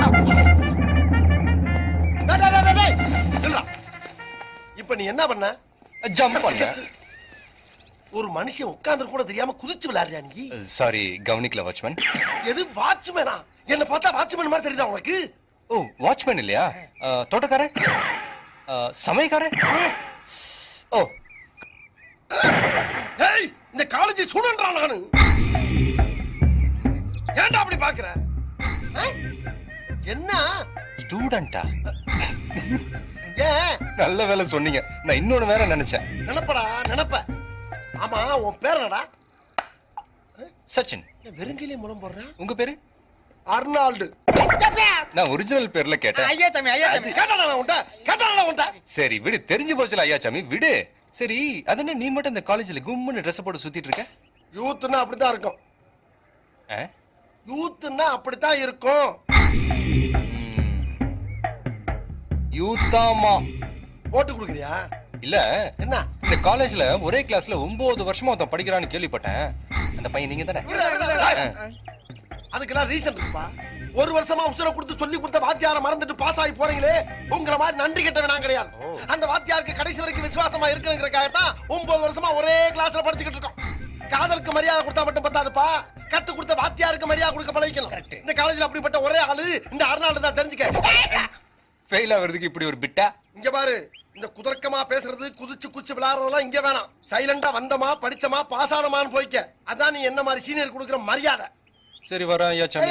டேய், டேய், டேய், டேய், நில்லுடா. இப்ப நீ என்ன பண்ண ஜம்ப் பண்ண ஒரு மனுஷன் உட்கார்ந்து கூட தெரியாம குதிச்சு விளையாடுறியா நீ சாரி கவனிக்கல வாட்ச்மேன் எது வாட்ச்மேனா என்ன பார்த்தா வாட்ச்மேன் மாதிரி தெரியுதா உனக்கு ஓ வாட்ச்மேன் இல்லையா அஹ், தோட்டக்காரன் அஹ், சமயக்காரன் ஓ ஏய் இந்த காலேஜ் ஸ்டூடெண்ட்ரா நானு ஏன்டா அப்படி பாக்குற ஆ? என்ன ஸ்டூடெண்டா ஏன் நல்ல வேலை சொன்னீங்க நான் இன்னொன்னு வேற நினைச்சேன் நினைப்படா நினைப்ப ஆமா உன் பேர் என்னடா சச்சின் என்ன வெறுங்கையிலே முலம் போடுறேன் உங்க பேரு அர்னால்டு நான் ஒரிஜினல் பேர்ல கேட்டேன் ஐயா சாமி ஐயா சாமி கேட்டாடா உன்ட்ட கேட்டாடா உன்ட்ட சரி விடு தெரிஞ்சு போச்சுல ஐயா சாமி விடு சரி அது என்ன நீ மட்டும் இந்த காலேஜ்ல கும்முன்னு ட்ரெஸ் போட்டு சுத்திட்டு இருக்க யூத்னா அப்படித்தான் இருக்கும் ஆ? யூத்னா அப்படித்தான் இருக்கும் ம். யூத்தாமா ஓட்டு கொடுக்குறியா இல்ல என்ன இந்த காலேஜ்ல ஒரே கிளாஸ்ல ஒன்பது வருஷமா ஒருத்தன் படிக்கிறான்னு கேள்விப்பட்டேன் அந்த பையன் நீங்க தானே அதுக்கெல்லாம் ரீசன் இருக்குப்பா ஒரு வருஷமா உசுர கொடுத்து சொல்லி கொடுத்த வாத்தியார மறந்துட்டு பாஸ் ஆகி போறீங்களே உங்கள மாதிரி நன்றி கெட்டவன் நான் கிடையாது அந்த வாத்தியாருக்கு கடைசி வரைக்கும் விசுவாசமா இருக்கணுங்கிறக்காகத்தான் ஒன்பது வருஷமா ஒரே கிளாஸ்ல படிச்சுக்கிட்டு இருக்கோம் காதலுக்கு மரியாதை கொடுத்தா மட்டும் பத்தாதுப்பா கத்து கொடுத்த வாத்தியாருக்கு மரியாதை கொடுக்க பழகிக்கணும் இந்த காலேஜ்ல அப்படிப்பட்ட ஒரே ஆளு இந்த அருணாள் தான் தெரிஞ்சுக்க ஃபெயில் ஆகுறதுக்கு இப்படி ஒரு பிட்டா இங்க பாரு இந்த குதர்க்கமா பேசுறது குதிச்சு குச்சி விளையாடுறதெல்லாம் இங்க வேணாம் சைலண்டா வந்தமா படிச்சமா பாஸ் ஆனமான்னு போய்க்க அதான் நீ என்ன மாதிரி சீனியர் கொடுக்குற மரியாதை சரி வரேன் ஐயா சாமி